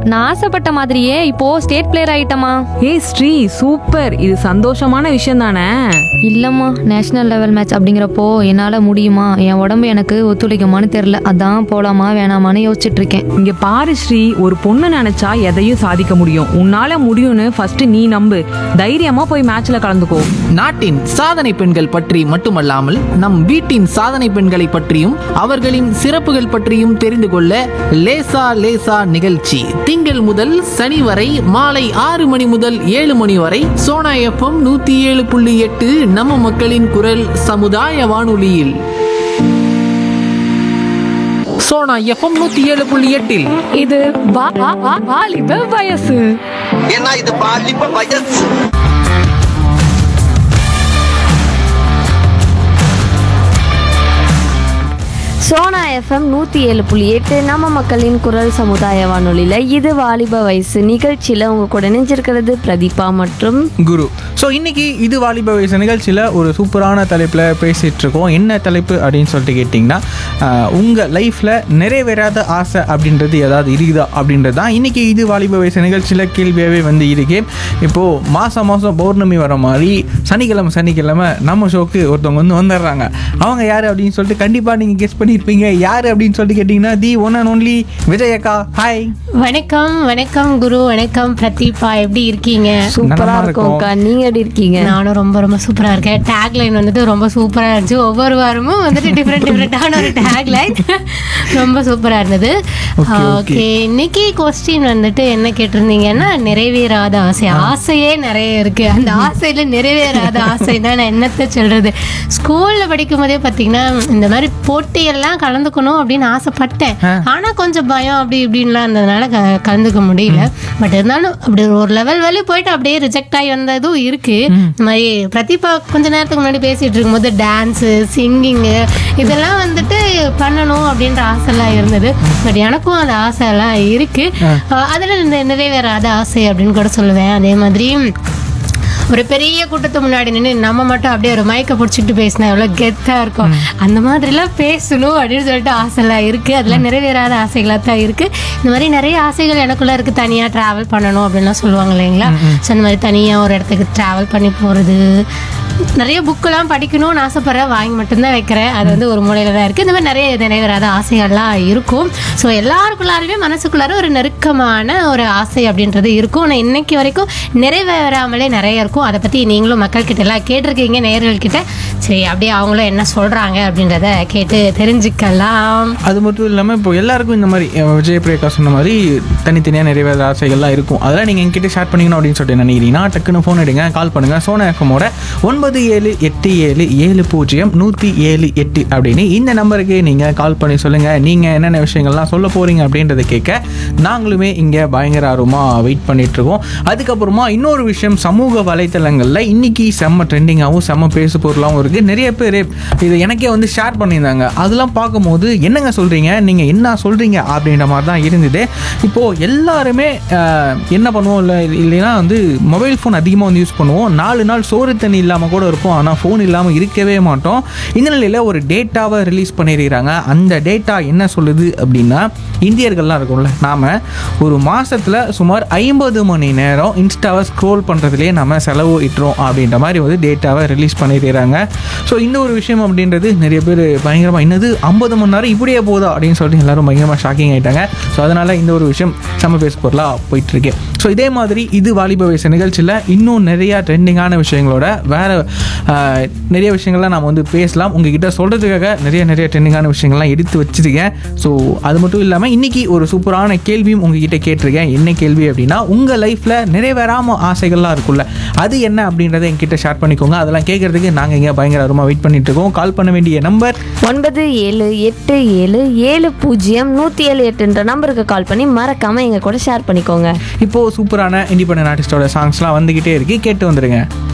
நான் ஆசைப்பட்ட மாதிரியே இப்போ ஸ்டேட் பிளேயர் ஆயிட்டமா ஏய் ஸ்ரீ சூப்பர் இது சந்தோஷமான விஷயம் தானே இல்லம்மா நேஷனல் லெவல் மேட்ச் அப்படிங்கிறப்போ என்னால முடியுமா என் உடம்பு எனக்கு ஒத்துழைக்குமான்னு தெரியல அதான் போலாமா வேணாமான்னு யோசிச்சுட்டு இருக்கேன் இங்க பாரு ஸ்ரீ ஒரு பொண்ணு நினைச்சா எதையும் சாதிக்க முடியும் உன்னால முடியும்னு ஃபர்ஸ்ட் நீ நம்பு தைரியமா போய் மேட்ச்ல கலந்துக்கோ நாட்டின் சாதனை பெண்கள் பற்றி மட்டுமல்லாமல் நம் வீட்டின் சாதனை பெண்களை பற்றியும் அவர்களின் சிறப்புகள் பற்றியும் தெரிந்து கொள்ள லேசா லேசா நிகழ்ச்சி திங்கள் முதல் சனி வரை மாலை ஆறு மணி முதல் ஏழு மணி வரை சோனா எஃப்எம் நூத்தி ஏழு புள்ளி எட்டு நம்ம மக்களின் குரல் சமுதாய வானொலியில் சோனா எஃப்எம் நூத்தி ஏழு புள்ளி எட்டில் இது வாலிப வயசு ஏன்னா இது பாலிப்ப வயசு சோனா எஃப்எம் நூற்றி ஏழு புள்ளி எட்டு நம்ம மக்களின் குரல் சமுதாய வானொலியில் இது வாலிப வயசு நிகழ்ச்சியில் உங்கள் கூட இணைஞ்சிருக்கிறது பிரதீபா மற்றும் குரு ஸோ இன்னைக்கு இது வாலிப வயசு நிகழ்ச்சியில் ஒரு சூப்பரான தலைப்பில் பேசிகிட்டு இருக்கோம் என்ன தலைப்பு அப்படின்னு சொல்லிட்டு கேட்டிங்கன்னா உங்கள் லைஃப்பில் நிறைவேறாத ஆசை அப்படின்றது ஏதாவது இருக்குதா அப்படின்றது தான் இன்றைக்கி இது வாலிப வயசு நிகழ்ச்சியில் கேள்வியாகவே வந்து இருக்கு இப்போது மாதம் மாதம் பௌர்ணமி வர மாதிரி சனிக்கிழமை சனிக்கிழமை நம்ம ஷோக்கு ஒருத்தவங்க வந்து வந்துடுறாங்க அவங்க யார் அப்படின்னு சொல்லிட்டு கண்டிப்பாக நீங்கள் கெஸ் பண்ணியிருப்பீங்க யார் அப்படின்னு சொல்லிட்டு கேட்டிங்கன்னா the one and only Vijay அக்கா ஹாய் வணக்கம் வணக்கம் குரு வணக்கம் பிரதீபா எப்படி இருக்கீங்க சூப்பராக நலமா இருக்கோம்க்கா நீங்கள் எப்படி இருக்கீங்க நானும் ரொம்ப ரொம்ப சூப்பரா இருக்கேன் டேக் லைன் வந்துட்டு ரொம்ப சூப்பரா இருந்துச்சு ஒவ்வொரு வாரமும் வந்துட்டு டிஃப்ரெண்ட் டிஃப்ரெண்டான ஒரு டேக் லைன் ரொம்ப சூப்பரா இருந்தது ஓகே இன்னைக்கு கொஸ்டின் வந்துட்டு என்ன கேட்டிருந்தீங்கன்னா நிறைவேறாத ஆசை ஆசையே நிறைய இருக்கு அந்த ஆசையில நிறைவேறாத ஆசை தான் நான் என்னத்த சொல்றது ஸ்கூல்ல படிக்கும் போதே பாத்தீங்கன்னா இந்த மாதிரி போட்டியெல்லாம் கலந்துக்கணும் அப்படின்னு ஆசைப்பட்டேன் ஆனா கொஞ்சம் பயம் அப்படி இப்படின்லாம் இருந்ததுனால க- கலந்துக்க முடியல பட் இருந்தாலும் அப்படி ஒரு லெவல் வரையும் போயிட்டு அப்படியே ரிஜெக்ட் ஆகி வந்ததும் இருக்கு இந்த மாதிரி பிரதீபா கொஞ்ச நேரத்துக்கு முன்னாடி பேசிட்டு இருக்கும்போது டான்ஸு சிங்கிங்கு இதெல்லாம் வந்துட்டு பண்ணணும் அப்படின்ற ஆசைலாம் இருந்தது பட் எனக்கும் அந்த ஆசை எல்லாம் இருக்கு அஹ் அதுல இந்த நிறைவேறாத ஆசை அப்படின்னு கூட சொல்லுவேன் அதே மாதிரி ஒரு பெரிய கூட்டத்து முன்னாடி நின்று நம்ம மட்டும் அப்படியே ஒரு மைக்கை பிடிச்சிட்டு பேசினா எவ்வளோ கெத்தாக இருக்கும் அந்த மாதிரிலாம் பேசணும் அப்படின்னு சொல்லிட்டு ஆசைலாம் இருக்குது அதெல்லாம் நிறைவேறாத ஆசைகளாக தான் இருக்குது இந்த மாதிரி நிறைய ஆசைகள் எனக்குள்ளே இருக்குது தனியாக ட்ராவல் பண்ணணும் அப்படின்லாம் சொல்லுவாங்க இல்லைங்களா ஸோ இந்த மாதிரி தனியாக ஒரு இடத்துக்கு ட்ராவல் பண்ணி போகிறது நிறைய புக்கெல்லாம் படிக்கணும்னு ஆசைப்படுறேன் வாங்கி மட்டும்தான் வைக்கிறேன் அது வந்து ஒரு மூலையில் தான் இருக்குது இந்த மாதிரி நிறைய நிறைவேறாத ஆசைகள்லாம் இருக்கும் ஸோ எல்லாருக்குள்ளாருமே மனசுக்குள்ளார ஒரு நெருக்கமான ஒரு ஆசை அப்படின்றது இருக்கும் ஆனால் இன்னைக்கு வரைக்கும் நிறைவேறாமலே நிறைய இருக்கும் அதை பற்றி நீங்களும் மக்கள்கிட்ட எல்லாம் கேட்டிருக்கீங்க நேயர்கள்கிட்ட சரி அப்படியே அவங்களும் என்ன சொல்கிறாங்க அப்படின்றத கேட்டு தெரிஞ்சுக்கலாம் அது மட்டும் இல்லாமல் இப்போ எல்லாருக்கும் இந்த மாதிரி அஹ், விஜய் பிரேகா சொன்ன மாதிரி தனித்தனியாக நிறைவேற ஆசைகள்லாம் இருக்கும் அதெல்லாம் நீங்கள் என்கிட்ட ஷேர் பண்ணிக்கணும் அப்படின்னு சொல்லிட்டு நினைக்கிறீங்கன்னா டக்குன்னு ஃபோன் எடுங்க கால் பண்ணுங்கள் சோனா எஃப்எம்மோட ஒன்பது ஏழு எட்டு ஏழு ஏழு பூஜ்ஜியம் நூற்றி ஏழு எட்டு அப்படின்னு இந்த நம்பருக்கு நீங்கள் கால் பண்ணி சொல்லுங்கள் நீங்கள் என்னென்ன விஷயங்கள்லாம் சொல்ல போகிறீங்க அப்படின்றத கேட்க நாங்களுமே இங்கே பயங்கர ஆர்வமாக வெயிட் பண்ணிகிட்ருக்கோம் அதுக்கப்புறமா இன்னொரு விஷயம் சமூக வலைத்தளங்களில் இன்னைக்கு செம்ம ட்ரெண்டிங்காகவும் செம்ம பேசு பொருளாகவும் இருக்குது நிறைய பேர் இது எனக்கே வந்து ஷேர் பண்ணியிருந்தாங்க அதெல்லாம் பார்க்கும்போது என்னங்க சொல்கிறீங்க நீங்கள் என்ன சொல்கிறீங்க அப்படின்ற மாதிரி தான் இருந்தது இப்போது எல்லாருமே ஆஹ், என்ன பண்ணுவோம் இல்லை இல்லைன்னா வந்து மொபைல் ஃபோன் அதிகமாக வந்து யூஸ் பண்ணுவோம் நாலு நாள் சோறு தண்ணி இல்லாமல் கூட இருப்போம் ஆனால் ஃபோன் இல்லாமல் இருக்கவே மாட்டோம் இந்த நிலையில் ஒரு டேட்டாவை ரிலீஸ் பண்ணியிருக்கிறாங்க அந்த டேட்டா என்ன சொல்லுது அப்படின்னா இந்தியர்கள்லாம் இருக்கும்ல நாம் ஒரு மாதத்தில் சுமார் ஐம்பது மணி நேரம் இன்ஸ்டாவை ஸ்க்ரோல் பண்ணுறதுலேயே நம்ம செலவு இட்டுறோம் அப்படின்ற மாதிரி வந்து டேட்டாவை ரிலீஸ் பண்ணியிருக்கிறாங்க ஸோ இந்த ஒரு விஷயம் அப்படின்றது நிறைய பேர் பயங்கரமாக என்னது ஐம்பது மணி நேரம் இப்படியே போதா அப்படின்னு சொல்லிட்டு எல்லாரும் பயங்கரமாக ஷாக்கிங் ஆகிட்டாங்க ஸோ அதனால் இந்த ஒரு விஷயம் செம்ம பேச பொருளாக போயிட்டுருக்கு ஸோ இதே மாதிரி இது வாலிப வயசு நிகழ்ச்சியில் இன்னும் நிறையா ட்ரெண்டிங்கான விஷயங்களோட வேறு நிறைய விஷயங்கள்லாம் நாம் வந்து பேசலாம் உங்ககிட்ட சொல்கிறதுக்காக நிறைய நிறைய ட்ரெண்டிங்கான விஷயங்கள்லாம் எடுத்து வச்சிருக்கேன் ஸோ அது மட்டும் இல்லாமல் இன்றைக்கி ஒரு சூப்பரான கேள்வியும் உங்ககிட்ட கேட்டிருக்கேன் என்ன கேள்வி அப்படின்னா உங்கள் லைஃப்பில் நிறைவேறாமல் ஆசைகள்லாம் இருக்குல்ல அது என்ன அப்படின்றத என்கிட்ட ஷேர் பண்ணிக்கோங்க அதெல்லாம் கேட்குறதுக்கு நாங்கள் இங்கே பயங்கர அருமா வெயிட் பண்ணிட்டு இருக்கோம் கால் பண்ண வேண்டிய நம்பர் ஒன்பது ஏழு எட்டு ஏழு ஏழு பூஜ்ஜியம் நூற்றி ஏழு எட்டுன்ற நம்பருக்கு கால் பண்ணி மறக்காமல் எங்கள் கூட ஷேர் பண்ணிக்கோங்க இப்போது சூப்பரான இண்டிபெண்டன்ட் ஆர்டிஸ்டோட சாங்ஸ்லாம் வந்துக்கிட்டே இருக்கு கேட்டு வந்துடுங்க